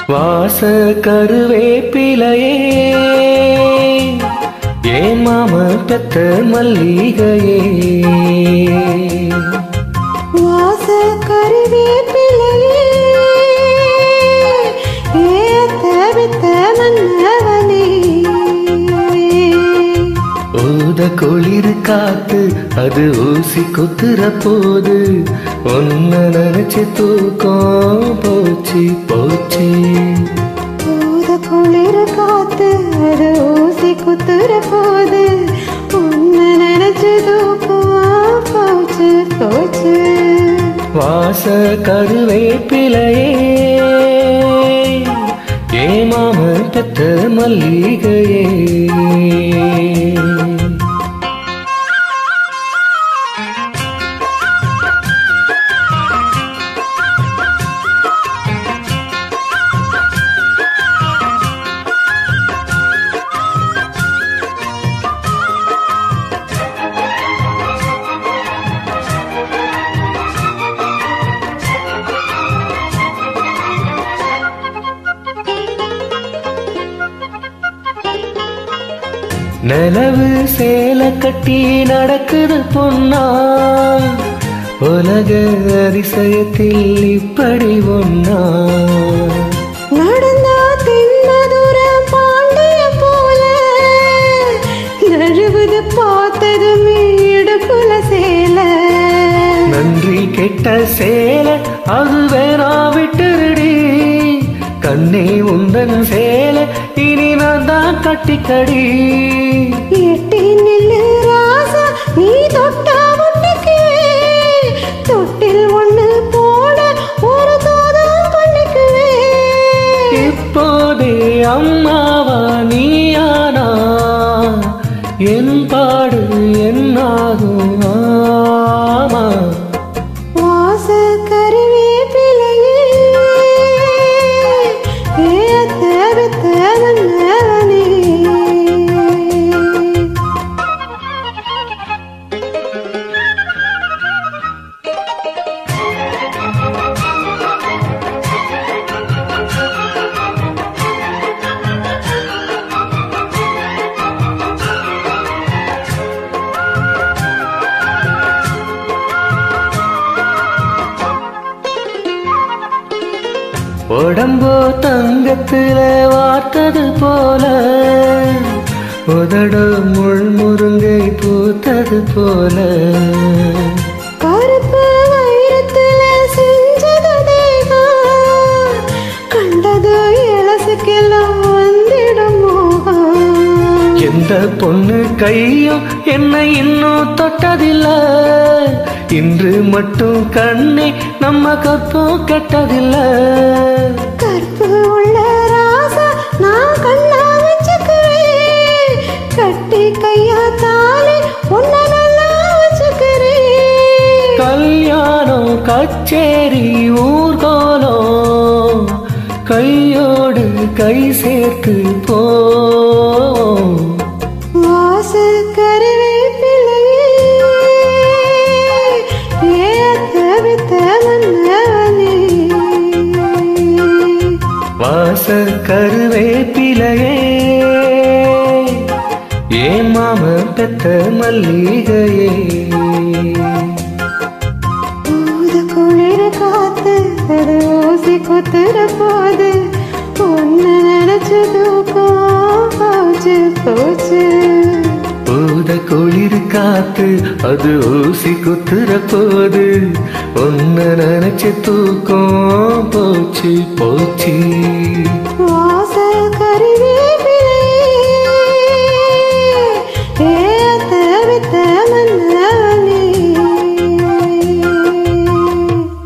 வாச கருவேப்பிலையே ஏன் மாம பெத்த மல்லிகையே வாச கருவேப்பிலையே ஏத்த வித்த மன்னவனே ஊத குளிர் காத்து அது ஊசி குத்துற போது ஒன்ன நினைச்சு தூக்கம் போச்சு போச்சு ஊத குளிர் காத்து அது ஊசி குத்துற போது உன்னை நினைச்சு தூக்கம் போச்சு போச்சு வாச கருவேப்பிலையே ஏமாம பெத்த மல்லிகையே நிலவு சேலை கட்டி நடக்குது பொன்னா உலக அதிசயத்தில் இப்படி ஒன்னா நடந்தா தின்னதுர பாண்டிய போல நழுவுது பார்த்ததும் இடுப்புல சேல நன்றி கெட்ட சேலை அது வேணா விட்டுருடி கண்ணே உந்தன் சேலை இனி நான் தான் கட்டிக்கடி எட்டி நில்லு ராசா நீ தொட்டா ஒண்ணுக்கு தொட்டில் ஒண்ணு போட ஒரு தோதம் பண்ணிக்குவே இப்போதே அம்மாவா நீயானா என் பாடு என்னாகும் ஆமா வாச கருவேப்பிலையே ஏத்த வித்த மன்னவனே உடம்போ தங்கத்துல வார்த்தது போல உதடு முள் முருங்கை பூத்தது போல கருப்பு வைரத்துல செஞ்சது தேகம் கண்டது இளசுக்கெல்லாம் வந்திடும் மோகம் எந்த பொண்ணு கையும் என்னை இன்னும் தொட்டதில்ல இன்று மட்டும் கண்ணே நம்ம கற்பம் கெட்டதில்ல கற்பு உள்ள ராசா நான் கண்ணா வச்சுக்குவேன் கட்டி கையா தாலி உன்னை நல்லா வச்சுக்கிறேன் கல்யாணம் கச்சேரி ஊர்கோலம் கையோடு கை சேர்த்து போ வாச கருவேப்பிலையே ஏத்த வித்த மன்னவனே வாச கருவேப்பிலையே ஏன் மாம பெத்த மல்லிகையே ஊத குளிர் காத்து அது ஊசி குத்துற போது உன்னை நினைச்சு தூக்கம் போச்சு போச்சு ஊத குளிர் காத்து அது ஊசி குத்துற போது ஒன்ன நினைச்சு தூக்கம் போச்சு போச்சு வா